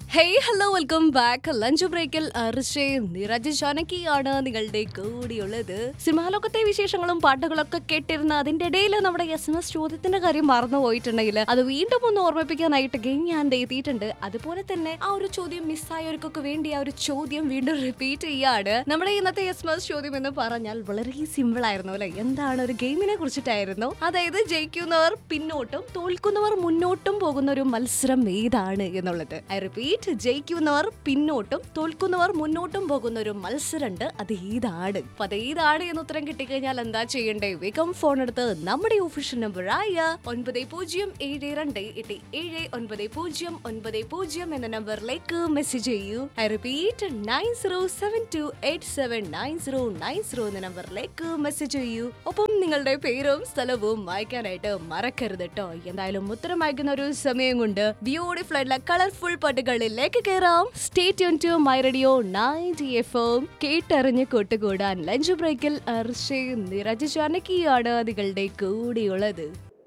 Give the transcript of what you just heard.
hey hello welcome back lunch ബ്രേക്കിൽ അർഷയും നിരജ് ജാനകിയാണ് നിങ്ങളുടെ കൂടിയുള്ളത് സിനിമാ ലോകത്തെ വിശേഷങ്ങളും പാട്ടുകളൊക്കെ കേട്ടിരുന്ന അതിന്റെ ഇടയിൽ നമ്മുടെ എസ് എം എസ് ചോദ്യത്തിന്റെ കാര്യം മറന്നു പോയിട്ടുണ്ടെങ്കിൽ അത് വീണ്ടും ഒന്ന് ഓർമ്മിപ്പിക്കാനായിട്ട് ഗെയിം ഞാൻ ദേ എത്തിയിട്ടുണ്ട് അതുപോലെ തന്നെ ആ ഒരു ചോദ്യം മിസ്സായവർക്കൊക്കെ വേണ്ടി ആ ഒരു ചോദ്യം വീണ്ടും റിപ്പീറ്റ് ചെയ്യാണ് നമ്മുടെ ഇന്നത്തെ എസ് എം എസ് ചോദ്യം എന്ന് പറഞ്ഞാൽ വളരെ സിമ്പിൾ ആയിരുന്നു അല്ലെ എന്താണ് ഒരു ഗെയിമിനെ കുറിച്ചിട്ടായിരുന്നു അതായത് ജയിക്കുന്നവർ പിന്നോട്ടും തോൽക്കുന്നവർ മുന്നോട്ടും പോകുന്ന ഒരു മത്സരം ഏതാണ് എന്നുള്ളത് ഐ റിപ്പീറ്റ് ജയിക്കുന്നവർ പിന്നോട്ടും തോൽക്കുന്നവർ മുന്നോട്ടും പോകുന്ന ഒരു മത്സരമുണ്ട് അത് ഏതാണ് അപ്പൊ അത് ഏതാണ് എന്ന് ഉത്തരം കിട്ടിക്കഴിഞ്ഞാൽ എന്താ ചെയ്യണ്ടേ വേഗം ഫോൺ എടുത്ത് നമ്മുടെ ഒഫീഷ്യൽ നമ്പറായ ഒൻപത് പൂജ്യം ഏഴ് രണ്ട് എട്ട് ഏഴ് ഒൻപത് പൂജ്യം ഒൻപത് പൂജ്യം എന്ന നമ്പറിലേക്ക് മെസ്സേജ് ചെയ്യൂ I repeat nine zero seven two eight seven nine zero nine zero എന്ന നമ്പറിലേക്ക് മെസ്സേജ് ചെയ്യൂ ഒപ്പം നിങ്ങളുടെ പേരും സ്ഥലവും വായിക്കാനായിട്ട് മറക്കരുത് കേട്ടോ എന്തായാലും ഉത്തരം അയക്കുന്ന ഒരു സമയം കൊണ്ട് ബ്യൂട്ടിഫുൾ ആയിട്ടുള്ള കളർഫുൾ പാട്ടുകളിലേക്ക് കയറാം stay tune to my radio ninety F M കേട്ടറിഞ്ഞ് കൂട്ടുകൂടാൻ ലഞ്ച് ബ്രേക്കിൽ അർഷയും നിരജ് ജാനകിയാണ് നിങ്ങളുടെ കൂടെയുള്ളത്